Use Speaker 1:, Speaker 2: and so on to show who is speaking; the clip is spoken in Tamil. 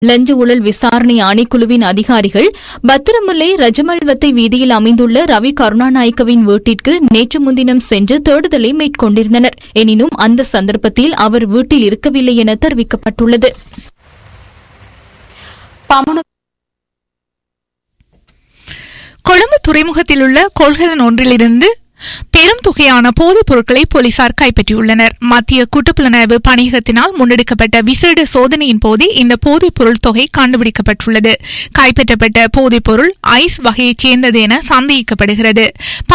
Speaker 1: லஞ்ச ஊழல் விசாரணை ஆணைக்குழுவின் அதிகாரிகள் பத்திரமுல்லை ரஜமல்வத்தை வீதியில் அமைந்துள்ள ரவி கருணாநாயக்கவின் வீட்டிற்கு நேற்று முன்தினம் சென்று தேடுதலை மேற்கொண்டிருந்தனர் எனினும் அந்த சந்தர்ப்பத்தில் அவர் வீட்டில் இருக்கவில்லை என தெரிவிக்கப்பட்டுள்ளது
Speaker 2: கொழும்பு துறைமுகத்தில் உள்ள கொள்கலன் ஒன்றிலிருந்து பெரும் தொகையான போதைப் பொருட்களை போலீசார் கைப்பற்றியுள்ளனர் மத்திய குற்றப்புலனாய்வு பணியகத்தினால் முன்னெடுக்கப்பட்ட விசேட சோதனையின் போதே இந்த போதைப் பொருள் தொகை கண்டுபிடிக்கப்பட்டுள்ளது கைப்பற்றப்பட்ட போதைப் பொருள் ஐஸ் வகையைச் சேர்ந்தது என சந்தேகிக்கப்படுகிறது